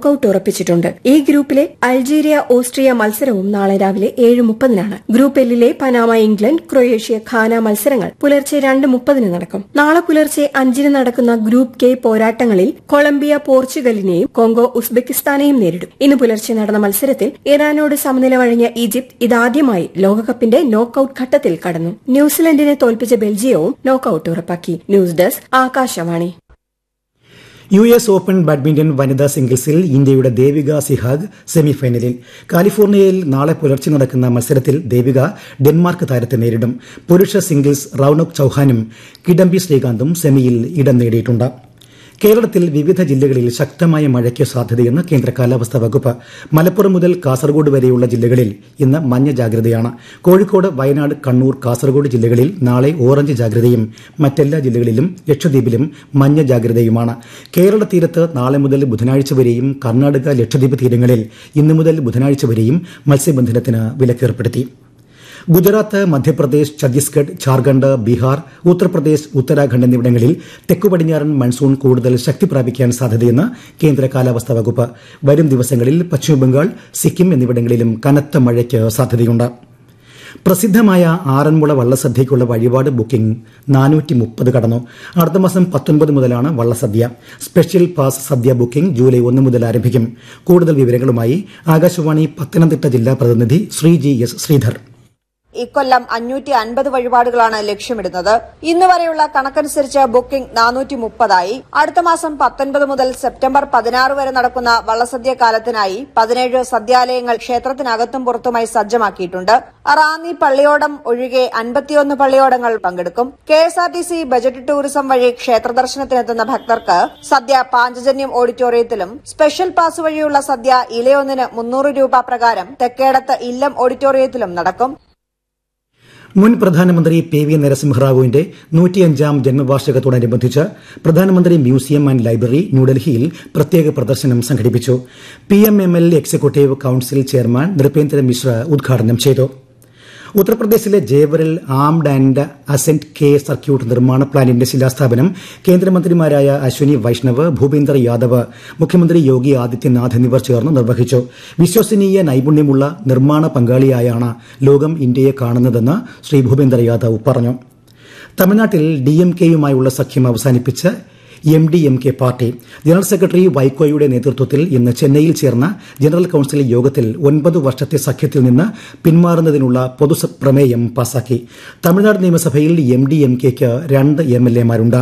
knockout ഉറപ്പിച്ചിട്ടുണ്ട് ഈ ഗ്രൂപ്പിലെ Algeria Austria മത്സരവും നാളെ രാവിലെ ഏഴ് മുപ്പതിനാണ് ഗ്രൂപ്പ് എല്ലിലെ പനാമ ഇംഗ്ലണ്ട് ക്രൊയേഷ്യ ഖാന മത്സരങ്ങൾ പുലർച്ചെ രണ്ട് മുപ്പതിന് നടക്കും നാളെ പുലർച്ചെ അഞ്ചിന് നടക്കുന്ന ഗ്രൂപ്പ് കെ പോരാട്ടങ്ങളിൽ കൊളംബിയ പോർച്ചുഗലിനെയും കോങ്കോ ഉസ്ബെക്കിസ്ഥാനെയും നേരിടും ഇന്ന് പുലർച്ചെ നടന്ന മത്സരത്തിൽ ഇറാനോട് സമനില വഴങ്ങിയ ഈജിപ്ത് ഇതാദ്യമായി ലോകകപ്പിന്റെ നോക്കൌട്ട് ഘട്ടത്തിൽ കടന്നു ന്യൂസിലൻഡിനെ തോൽപ്പിച്ച ബെൽജിയവും നോക്കൌട്ട് ഉറപ്പാക്കി news desk Akashvani U S open badminton വനിതാ സിംഗിൾസിൽ ഇന്ത്യയുടെ ദേവിക സിഹാഗ് സെമിഫൈനലിൽ കാലിഫോർണിയയിൽ നാളെ പുലർച്ചെ നടക്കുന്ന മത്സരത്തിൽ ദേവിക ഡെൻമാർക്ക് താരത്തെ നേരിടും പുരുഷ സിംഗിൾസ് റൌണക് ചൌഹാനും കിഡംബി ശ്രീകാന്തും സെമിയിൽ ഇടം നേടിയിട്ടുണ്ട് കേരളത്തിൽ വിവിധ ജില്ലകളിൽ ശക്തമായ മഴയ്ക്ക് സാധ്യതയെന്ന് കേന്ദ്ര കാലാവസ്ഥാ വകുപ്പ് മലപ്പുറം മുതൽ കാസർഗോഡ് വരെയുള്ള ജില്ലകളിൽ ഇന്ന് മഞ്ഞ ജാഗ്രതയാണ് കോഴിക്കോട് വയനാട് കണ്ണൂർ കാസർഗോഡ് ജില്ലകളിൽ നാളെ ഓറഞ്ച് ജാഗ്രതയും മറ്റെല്ലാ ജില്ലകളിലും ലക്ഷദ്വീപിലും മഞ്ഞ ജാഗ്രതയുമാണ് കേരള തീരത്ത് നാളെ മുതൽ ബുധനാഴ്ച വരെയും കർണാടക ലക്ഷദ്വീപ് തീരങ്ങളിൽ ഇന്നു മുതൽ ബുധനാഴ്ച വരെയും മത്സ്യബന്ധനത്തിന് വിലക്കേർപ്പെടുത്തി ഗുജറാത്ത് മധ്യപ്രദേശ് ഛത്തീസ്ഗഡ് ഝാർഖണ്ഡ് ബീഹാർ ഉത്തർപ്രദേശ് ഉത്തരാഖണ്ഡ് എന്നിവിടങ്ങളിൽ തെക്കു പടിഞ്ഞാറൻ മൺസൂൺ കൂടുതൽ ശക്തി പ്രാപിക്കാൻ സാധ്യതയെന്ന് കേന്ദ്ര കാലാവസ്ഥാ വകുപ്പ് വരും ദിവസങ്ങളിൽ പശ്ചിമബംഗാൾ സിക്കിം എന്നിവിടങ്ങളിലും കനത്ത മഴയ്ക്ക് സാധ്യതയുണ്ട് പ്രസിദ്ധമായ ആറന്മുള വള്ളസദ്യയ്ക്കുള്ള വഴിപാട് ബുക്കിംഗ് നാനൂറ്റി മുപ്പത് കടന്നു അടുത്ത മാസം പത്തൊൻപത് മുതലാണ് വള്ളസദ്യ സ്പെഷ്യൽ പാസ് സദ്യ ബുക്കിംഗ് ജൂലൈ ഒന്ന് മുതൽ ആരംഭിക്കും കൂടുതൽ വിവരങ്ങളുമായി ആകാശവാണി പത്തനംതിട്ട ജില്ലാ പ്രതിനിധി ശ്രീജി എസ് ശ്രീധർ ഇക്കൊല്ലം അഞ്ഞൂറ്റി അൻപത് വഴിപാടുകളാണ് ലക്ഷ്യമിടുന്നത് ഇന്ന് വരെയുള്ള കണക്കനുസരിച്ച് ബുക്കിംഗ് നാനൂറ്റി മുപ്പതായി അടുത്ത മാസം പത്തൊൻപത് മുതൽ സെപ്റ്റംബർ പതിനാറ് വരെ നടക്കുന്ന വള്ളസദ്യ കാലത്തിനായി പതിനേഴ് സദ്യാലയങ്ങൾ ക്ഷേത്രത്തിനകത്തും പുറത്തുമായി സജ്ജമാക്കിയിട്ടുണ്ട് റാന്നി പള്ളിയോടം ഒഴികെ അൻപത്തിയൊന്ന് പള്ളിയോടങ്ങൾ പങ്കെടുക്കും K S R T C budget tourism വഴി ക്ഷേത്ര ദർശനത്തിനെത്തുന്ന ഭക്തർക്ക് സദ്യ പാഞ്ചജന്യം ഓഡിറ്റോറിയത്തിലും സ്പെഷ്യൽ പാസ് വഴിയുള്ള സദ്യ ഇലയൊന്നിന് മുന്നൂറ് രൂപ പ്രകാരം തെക്കേടത്ത് ഇല്ലം ഓഡിറ്റോറിയത്തിലും നടക്കും മുൻ പ്രധാനമന്ത്രി പി വി നരസിംഹറാവുവിന്റെ നൂറ്റിയഞ്ചാം ജന്മവാർഷികത്തോടനുബന്ധിച്ച് പ്രധാനമന്ത്രി മ്യൂസിയം ആൻഡ് ലൈബ്രറി ന്യൂഡൽഹിയിൽ പ്രത്യേക പ്രദർശനം സംഘടിപ്പിച്ചു P M M L executive council chairman Nripendra Mishra ഉദ്ഘാടനം ചെയ്തു ഉത്തർപ്രദേശിലെ ജേവറിൽ ആംഡ് ആൻഡ് അസെന്റ് കെ സർക്യൂട്ട് നിർമ്മാണ പ്ലാന്റിന്റെ ശിലാസ്ഥാപനം കേന്ദ്രമന്ത്രിമാരായ അശ്വനി വൈഷ്ണവ് ഭൂപേന്ദർ യാദവ് മുഖ്യമന്ത്രി യോഗി ആദിത്യനാഥ് എന്നിവർ ചേർന്ന് നിർവഹിച്ചു വിശ്വസനീയ നൈപുണ്യമുള്ള നിർമ്മാണ പങ്കാളിയായാണ് ലോകം ഇന്ത്യയെ കാണുന്നതെന്ന് ശ്രീ ഭൂപേന്ദർ യാദവ് പറഞ്ഞു തമിഴ്നാട്ടിൽ ഡിഎംകെയുമായുള്ള സഖ്യം അവസാനിപ്പിച്ച് M D M K party general secretary വൈക്കോയുടെ നേതൃത്വത്തിൽ ഇന്ന് ചെന്നൈയിൽ ചേർന്ന ജനറൽ കൌൺസിൽ യോഗത്തിൽ ഒൻപത് വർഷത്തെ സഖ്യത്തിൽ നിന്ന് പിന്മാറുന്നതിനുള്ള പൊതു പ്രമേയം പാസാക്കി തമിഴ്നാട് നിയമസഭയിൽ എം ഡി എം കെക്ക് രണ്ട് എം എൽ എമാരുണ്ട്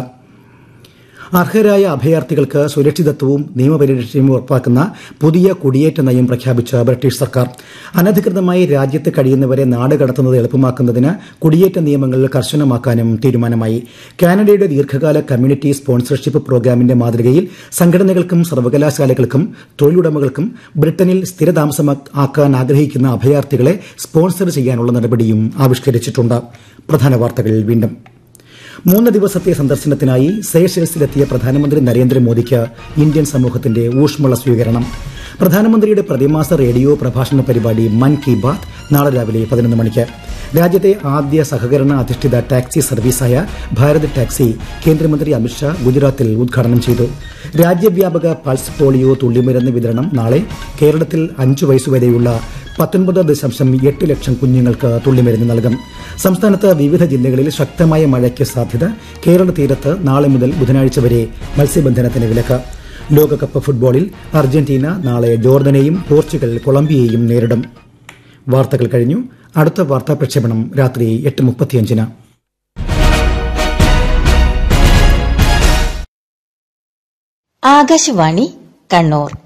അർഹരായ അഭയാർത്ഥികൾക്ക് സുരക്ഷിതത്വവും നിയമപരിരക്ഷയും ഉറപ്പാക്കുന്ന പുതിയ കുടിയേറ്റ നയം പ്രഖ്യാപിച്ച ബ്രിട്ടീഷ് സർക്കാർ അനധികൃതമായി രാജ്യത്ത് കഴിയുന്നവരെ നാട് കടത്തുന്നത് എളുപ്പമാക്കുന്നതിന് കുടിയേറ്റ നിയമങ്ങൾ കർശനമാക്കാനും തീരുമാനമായി കാനഡയുടെ ദീർഘകാല കമ്മ്യൂണിറ്റി സ്പോൺസർഷിപ്പ് പ്രോഗ്രാമിന്റെ മാതൃകയിൽ സംഘടനകൾക്കും സർവകലാശാലകൾക്കും തൊഴിലുടമകൾക്കും ബ്രിട്ടനിൽ സ്ഥിരതാമസമാക്കാൻ ആഗ്രഹിക്കുന്ന അഭയാർത്ഥികളെ സ്പോൺസർ ചെയ്യാനുള്ള നടപടിയും ആവിഷ്കരിച്ചിട്ടുണ്ട് പ്രധാന വാർത്തകൾ വീണ്ടും മൂന്ന് ദിവസത്തെ സന്ദർശനത്തിനായി സേഷൽസിലെത്തിയ പ്രധാനമന്ത്രി നരേന്ദ്രമോദിക്ക് ഇന്ത്യൻ സമൂഹത്തിന്റെ ഊഷ്മള സ്വീകരണം പ്രധാനമന്ത്രിയുടെ പ്രതിമാസ റേഡിയോ പ്രഭാഷണ പരിപാടി മൻ കി ബാത് നാളെ രാവിലെ പതിനൊന്ന് മണിക്ക് രാജ്യത്തെ ആദ്യ സഹകരണ അധിഷ്ഠിത ടാക്സി സർവീസായ ഭാരത് ടാക്സി കേന്ദ്രമന്ത്രി അമിത്ഷാ ഗുജറാത്തിൽ ഉദ്ഘാടനം ചെയ്തു രാജ്യവ്യാപക പൾസ് പോളിയോ തുള്ളിമരുന്ന് വിതരണം നാളെ കേരളത്തിൽ അഞ്ചു വയസ്സുവരെയുള്ള പത്തൊൻപത് ദശാംശം എട്ട് ലക്ഷം കുഞ്ഞുങ്ങൾക്ക് തുള്ളിമരുന്ന് നൽകും സംസ്ഥാനത്ത് വിവിധ ജില്ലകളിൽ ശക്തമായ മഴയ്ക്ക് സാധ്യത കേരള തീരത്ത് നാളെ മുതൽ ബുധനാഴ്ച വരെ മത്സ്യബന്ധനത്തിന് വിലക്ക് ലോകകപ്പ് ഫുട്ബോളിൽ അർജന്റീന നാളെ ജോർദനെയും പോർച്ചുഗൽ കൊളംബിയയെയും നേരിടും വാർത്തകൾ കഴിഞ്ഞു അടുത്ത വാർത്താ പ്രക്ഷേപണം രാത്രി എട്ട് മുപ്പത്തിയഞ്ചിന് ആകാശവാണി കണ്ണൂർ